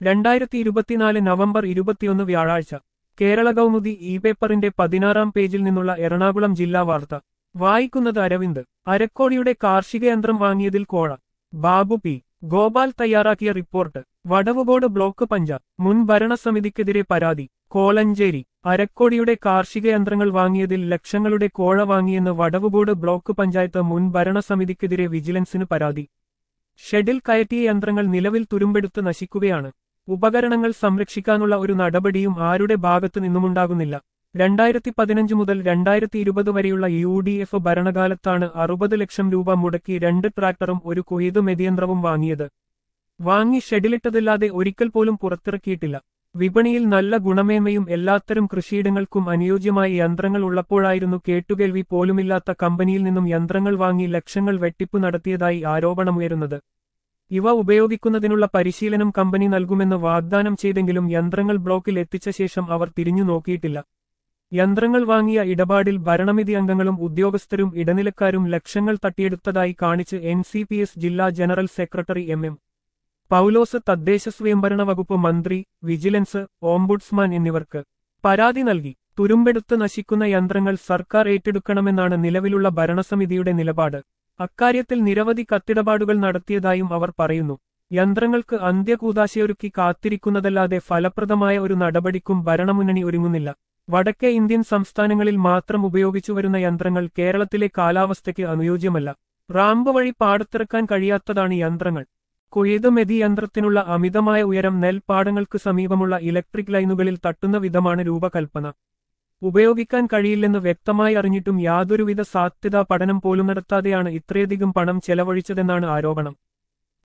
രണ്ടായിരത്തി ഇരുപത്തിനാല് നവംബർ ഇരുപത്തിയൊന്ന് വ്യാഴാഴ്ച കേരള കൗമുദി ഇ പേപ്പറിന്റെ പതിനാറാം പേജിൽ നിന്നുള്ള എറണാകുളം ജില്ലാ വാർത്ത വായിക്കുന്നത് അരവിന്ദ് അരക്കോടിയുടെ കാർഷിക യന്ത്രം വാങ്ങിയതിൽ കോഴ ബാബു പി ഗോപാൽ തയ്യാറാക്കിയ റിപ്പോർട്ട് വടവുകോട് ബ്ലോക്ക് പഞ്ചായത്ത് മുൻ ഭരണസമിതിക്കെതിരെ പരാതി കോലഞ്ചേരി അരക്കോടിയുടെ കാർഷിക യന്ത്രങ്ങൾ വാങ്ങിയതിൽ ലക്ഷങ്ങളുടെ കോഴ വാങ്ങിയെന്ന് വടവുകോട് ബ്ലോക്ക് പഞ്ചായത്ത് മുൻ ഭരണസമിതിക്കെതിരെ വിജിലൻസിന് പരാതി ഷെഡിൽ കയറ്റിയ യന്ത്രങ്ങൾ നിലവിൽ തുരുമ്പെടുത്ത് നശിക്കുകയാണ് ഉപകരണങ്ങൾ സംരക്ഷിക്കാനുള്ള ഒരു നടപടിയും ആരുടെ ഭാഗത്തു നിന്നുമുണ്ടാകുന്നില്ല രണ്ടായിരത്തി പതിനഞ്ച് മുതൽ രണ്ടായിരത്തി ഇരുപത് വരെയുള്ള യു ഡി എഫ് ഭരണകാലത്താണ് അറുപത് ലക്ഷം രൂപ മുടക്കി രണ്ട് ട്രാക്ടറും ഒരു കൊയ്തു മെതിയന്ത്രവും വാങ്ങിയത് വാങ്ങി ഷെഡിലിട്ടതല്ലാതെ ഒരിക്കൽ പോലും പുറത്തിറക്കിയിട്ടില്ല വിപണിയിൽ നല്ല ഗുണമേന്മയും എല്ലാത്തരം കൃഷിയിടങ്ങൾക്കും അനുയോജ്യമായ യന്ത്രങ്ങൾ ഉള്ളപ്പോഴായിരുന്നു കേട്ടുകേൾവി പോലുമില്ലാത്ത കമ്പനിയിൽ നിന്നും യന്ത്രങ്ങൾ വാങ്ങി ലക്ഷങ്ങൾ വെട്ടിപ്പ് നടത്തിയതായി ആരോപണമുയരുന്നത് ഇവ ഉപയോഗിക്കുന്നതിനുള്ള പരിശീലനം കമ്പനി നൽകുമെന്ന് വാഗ്ദാനം ചെയ്തെങ്കിലും യന്ത്രങ്ങൾ ബ്ലോക്കിൽ എത്തിച്ച ശേഷം അവർ തിരിഞ്ഞു നോക്കിയിട്ടില്ല യന്ത്രങ്ങൾ വാങ്ങിയ ഇടപാടിൽ ഭരണമിതി അംഗങ്ങളും ഉദ്യോഗസ്ഥരും ഇടനിലക്കാരും ലക്ഷങ്ങൾ തട്ടിയെടുത്തതായി കാണിച്ച് എൻ ജില്ലാ general secretary M M Paulose തദ്ദേശ സ്വയംഭരണ വകുപ്പ് മന്ത്രി വിജിലൻസ് ഓംബുഡ്സ്മാൻ എന്നിവർക്ക് പരാതി നൽകി തുരുമ്പെടുത്ത് നശിക്കുന്ന യന്ത്രങ്ങൾ സർക്കാർ ഏറ്റെടുക്കണമെന്നാണ് നിലവിലുള്ള ഭരണസമിതിയുടെ നിലപാട് അക്കാര്യത്തിൽ നിരവധി കത്തിടപാടുകൾ നടത്തിയതായും അവർ പറയുന്നു യന്ത്രങ്ങൾക്ക് അന്ത്യകൂതാശയൊരുക്കി കാത്തിരിക്കുന്നതല്ലാതെ ഫലപ്രദമായ ഒരു നടപടിക്കും ഭരണമുന്നണി ഒരുങ്ങുന്നില്ല വടക്കേ ഇന്ത്യൻ സംസ്ഥാനങ്ങളിൽ മാത്രം ഉപയോഗിച്ചുവരുന്ന യന്ത്രങ്ങൾ കേരളത്തിലെ കാലാവസ്ഥയ്ക്ക് അനുയോജ്യമല്ല റാമ്പ് വഴി പാടത്തിറക്കാൻ കഴിയാത്തതാണ് യന്ത്രങ്ങൾ കൊയ്ത് മെതി യന്ത്രത്തിനുള്ള അമിതമായ ഉയരം നെൽപ്പാടങ്ങൾക്ക് സമീപമുള്ള ഇലക്ട്രിക് ലൈനുകളിൽ തട്ടുന്ന വിധമാണ് രൂപകൽപ്പന ഉപയോഗിക്കാൻ കഴിയില്ലെന്ന് വ്യക്തമായി അറിഞ്ഞിട്ടും യാതൊരുവിധ സാധ്യതാ പഠനം പോലും നടത്താതെയാണ് ഇത്രയധികം പണം ചെലവഴിച്ചതെന്നാണ് ആരോപണം